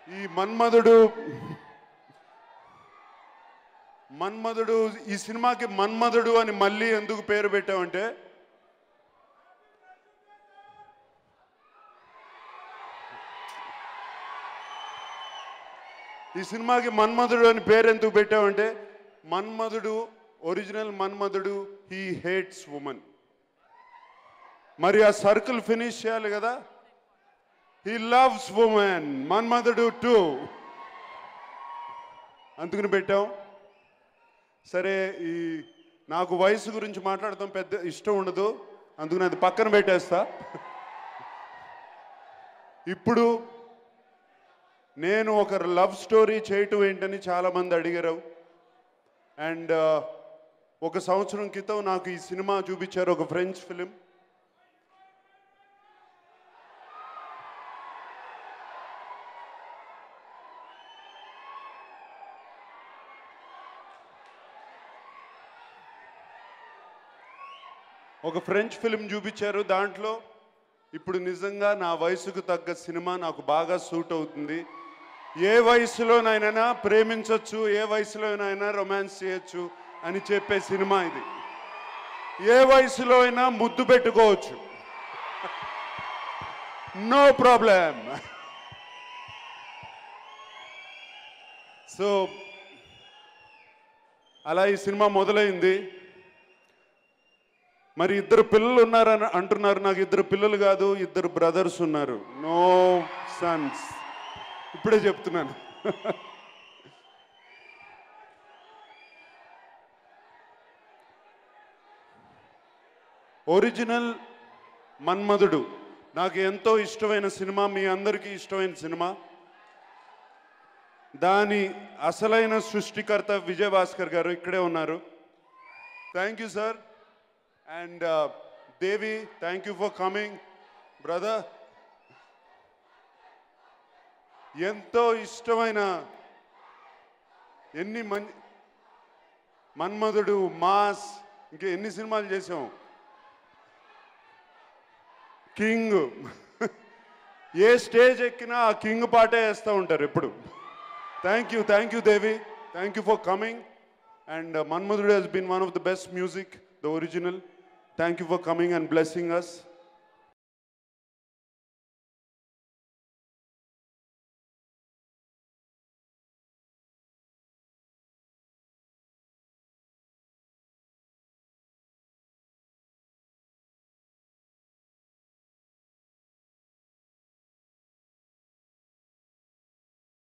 ఈ మన్మధుడు మన్మధుడు ఈ సినిమాకి మన్మధుడు అని మళ్ళీ ఎందుకు పేరు పెట్టామంటే ఈ సినిమాకి మన్మధుడు అని పేరు ఎందుకు పెట్టామంటే Manmadhudu original Manmadhudu he hates women మరి ఆ సర్కిల్ ఫినిష్ చేయాలి కదా he loves women Manmadhudu two అందుకని పెట్టాం సరే ఈ నాకు వయసు గురించి మాట్లాడటం పెద్ద ఇష్టం ఉండదు అందుకని అది పక్కన పెట్టేస్తా ఇప్పుడు నేను ఒక లవ్ స్టోరీ చేయటం ఏంటని చాలామంది అడిగారు అండ్ ఒక సంవత్సరం క్రితం నాకు ఈ సినిమా చూపించారు ఒక ఫ్రెంచ్ ఫిలిం ఒక ఫ్రెంచ్ ఫిలిం చూపించారు దాంట్లో ఇప్పుడు నిజంగా నా వయసుకు తగ్గ సినిమా నాకు బాగా సూట్ అవుతుంది ఏ వయసులోనైనా ప్రేమించవచ్చు ఏ వయసులోనైనా రొమాన్స్ చేయొచ్చు అని చెప్పే సినిమా ఇది ఏ వయసులో అయినా ముద్దు పెట్టుకోవచ్చు నో ప్రాబ్లం సో అలా ఈ సినిమా మొదలైంది మరి ఇద్దరు పిల్లలు ఉన్నారని అంటున్నారు నాకు ఇద్దరు పిల్లలు కాదు ఇద్దరు బ్రదర్స్ ఉన్నారు నో సన్స్ ఇప్పుడే చెప్తున్నాను ఒరిజినల్ మన్మధుడు నాకు ఎంతో ఇష్టమైన సినిమా మీ అందరికీ ఇష్టమైన సినిమా దాని అసలైన సృష్టికర్త విజయభాస్కర్ గారు ఇక్కడే ఉన్నారు thank you sir and Devi thank you for coming brother ఎంతో ఇష్టమైన ఎన్ని మన్ మన్మధుడు మాస్ ఇంకా ఎన్ని సినిమాలు చేసాం కింగ్ ఏ స్టేజ్ ఎక్కినా ఆ కింగ్ పాటే వేస్తూ ఉంటారు ఎప్పుడు thank you thank you Devi thank you for coming and Manmadhudu he's been one of the best music the original thank you for coming and blessing us